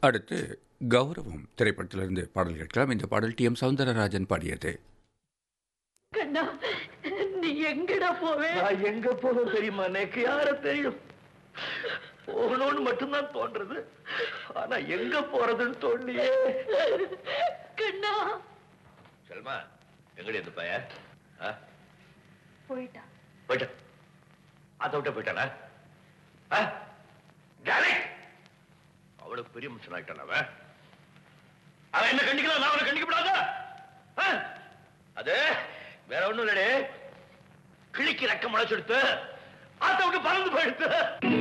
அடுத்து கௌரவம் திரைப்படத்திலிருந்து பாடல் கேட்கலாம் இந்த பாடல் டி எம் சவுந்தரராஜன் பாடியது கண்ணா நீ எங்கடா போவே நான் எங்க போக தெரியுமா எனக்கு யார தெரியும் போகணும்னு மட்டும்தான் தோன்றது ஆனா எங்க போறதுன்னு தோண்டியே கண்ணா செல்மா எங்கடி இந்த பையன் ஆ? போயிட்டா போயிட்டு அதை விட்ட போயிட்டானா ஆ? டானே! அவனுக்கு பெரிய மனுஷன் ஆயிட்டான் அவன் அவன் என்ன கண்டிக்கலாம் நான் அவனை கண்டிக்கப்படாதா ஆ? அது வேற ஒண்ணும் இல்லடே கிழிக்கு ரெக்க முளைச்செடுத்து அதை விட்டு பறந்து போயிடுத்து